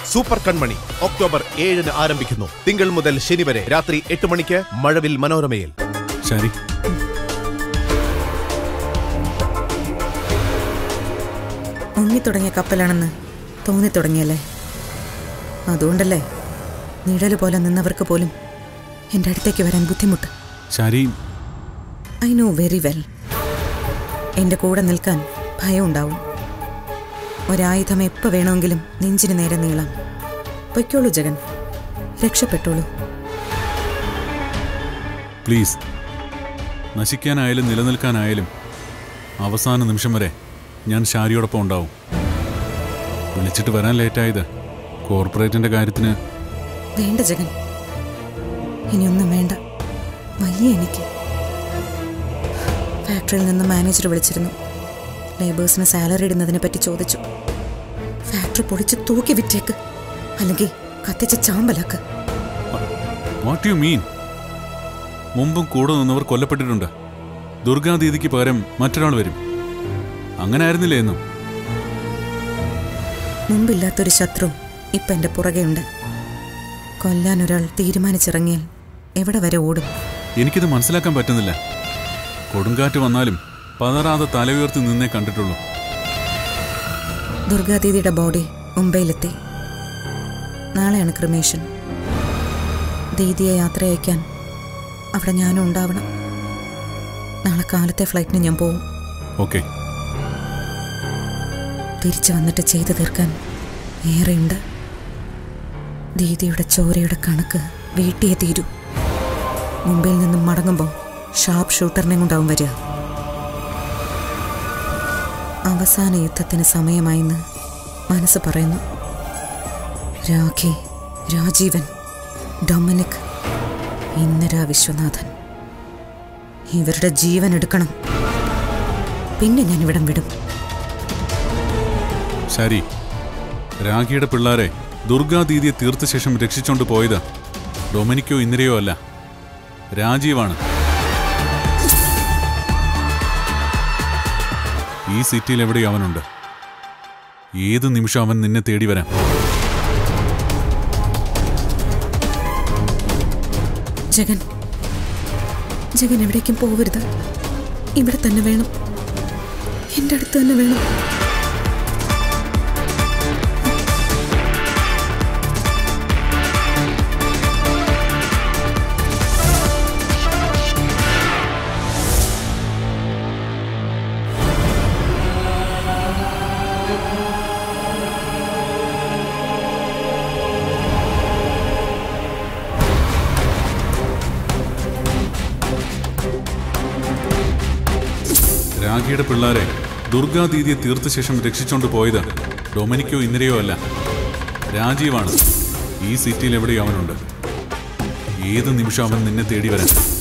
super കൺമണി October ഏഴിന് ആരംഭിക്കുന്നു തിങ്കൾ മുതൽ ശനി വരെ രാത്രി എട്ട് മണിക്ക് മഴവിൽ മനോരമയിൽ ശരി മുങ്ങിത്തുടങ്ങിയ കപ്പലാണെന്ന് തോന്നിത്തുടങ്ങിയല്ലേ അതുകൊണ്ടല്ലേ നിഴല് പോലെ നിന്നവർക്ക് പോലും എൻ്റെ അടുത്തേക്ക് വരാൻ ബുദ്ധിമുട്ട് ശരി ഐ നോ വെരി വെൽ എൻ്റെ കൂടെ നിൽക്കാൻ ഭയമുണ്ടാവും ഒരായുധം എപ്പോൾ വേണമെങ്കിലും നെഞ്ചിന് നേരെ നീളാം പൊയ്ക്കോളൂ ജഗൻ രക്ഷപ്പെട്ടോളൂ പ്ലീസ് നശിക്കാനായാലും നിലനിൽക്കാനായാലും അവസാന നിമിഷം വരെ ഞാൻ ഷാരിയോടൊപ്പം ഉണ്ടാവും വിളിച്ചിട്ട് വരാൻ ലേറ്റായത് കോർപ്പറേറ്റിന്റെ കാര്യത്തിന് വേണ്ട ജഗൻ ഇനിയൊന്നും വേണ്ട വയ്യ എനിക്ക് ഫാക്ടറിയിൽ നിന്ന് മാനേജർ വിളിച്ചിരുന്നു ലേബേഴ്സിന് സാലറി ഇടുന്നതിനെ പറ്റി ചോദിച്ചു ഫാക്ടറി പൊളിച്ച് തൂക്കി വിറ്റേക്ക് അല്ലെങ്കിൽ കത്തിച്ച് ചാമ്പലാക്ക് വാട്ട് യു മീൻ മുമ്പും കൂടെ നിന്നവർ കൊല്ലപ്പെട്ടിട്ടുണ്ട് ദുർഗാദീദിക്ക് പകരം മറ്റൊരാൾ വരും അങ്ങനെ ആയിരുന്നില്ലേ എന്നും മുമ്പില്ലാത്തൊരു ശത്രു ഇപ്പം എൻ്റെ പുറകെയുണ്ട് കൊല്ലാൻ ഒരാൾ തീരുമാനിച്ചിറങ്ങിയാൽ എവിടെ വരെ ഓടും എനിക്കിത് മനസ്സിലാക്കാൻ പറ്റുന്നില്ല കൊടുങ്കാറ്റ് വന്നാലും പതറാതെ തല ഉയർത്തി നിന്നേ കണ്ടിട്ടുള്ളൂ ദുർഗാദീദിയുടെ ബോഡി മുംബൈയിലെത്തി നാളെയാണ് ക്രിമേഷൻ ദീദിയെ യാത്ര അയക്കാൻ അവിടെ ഞാനും ഉണ്ടാവണം നാളെ കാലത്തെ ഫ്ലൈറ്റിന് ഞാൻ പോവും ഓക്കെ തിരിച്ചു വന്നിട്ട് ചെയ്തു തീർക്കാൻ ഏറെയുണ്ട് ദീദിയുടെ ചോരയുടെ കണക്ക് വീട്ടിയെ തീരൂ മുംബൈയിൽ നിന്നും മടങ്ങുമ്പോൾ ഷാർപ്പ് ഷൂട്ടറിനെ കൊണ്ടാവും വരിക അവസാന യുദ്ധത്തിന് സമയമായെന്ന് മനസ്സ് പറയുന്നു രാഖി രാജീവൻ ഡൊമിനിക് ഇന്ദിര വിശ്വനാഥൻ ഇവരുടെ ജീവൻ എടുക്കണം പിന്നെ ഞാൻ ഇവിടം വിടും ശരി രാഖിയുടെ പിള്ളാരെ ദുർഗാദീദിയെ തീർത്ത ശേഷം രക്ഷിച്ചോണ്ട് പോയത് ഡൊമിനിക്കോ ഇന്ദിരയോ അല്ല രാജീവാണ് ഈ സിറ്റിയിൽ എവിടെയോ അവനുണ്ട് ഏത് നിമിഷം അവൻ നിന്നെ തേടി വരാം ജഗൻ ജഗൻ എവിടേക്കും പോകരുത് ഇവിടെ തന്നെ വേണം എൻ്റെ അടുത്ത് തന്നെ വേണം രാഖിയുടെ പിള്ളാരെ ദുർഗാദീദിയെ തീർത്ത ശേഷം രക്ഷിച്ചോണ്ട് പോയത് ഡൊമിനിക്കോ ഇന്ദിരയോ അല്ല രാജീവാണ് ഈ സിറ്റിയിൽ എവിടെയോ അവനുണ്ട് ഏത് നിമിഷം അവൻ നിന്നെ തേടി വരാം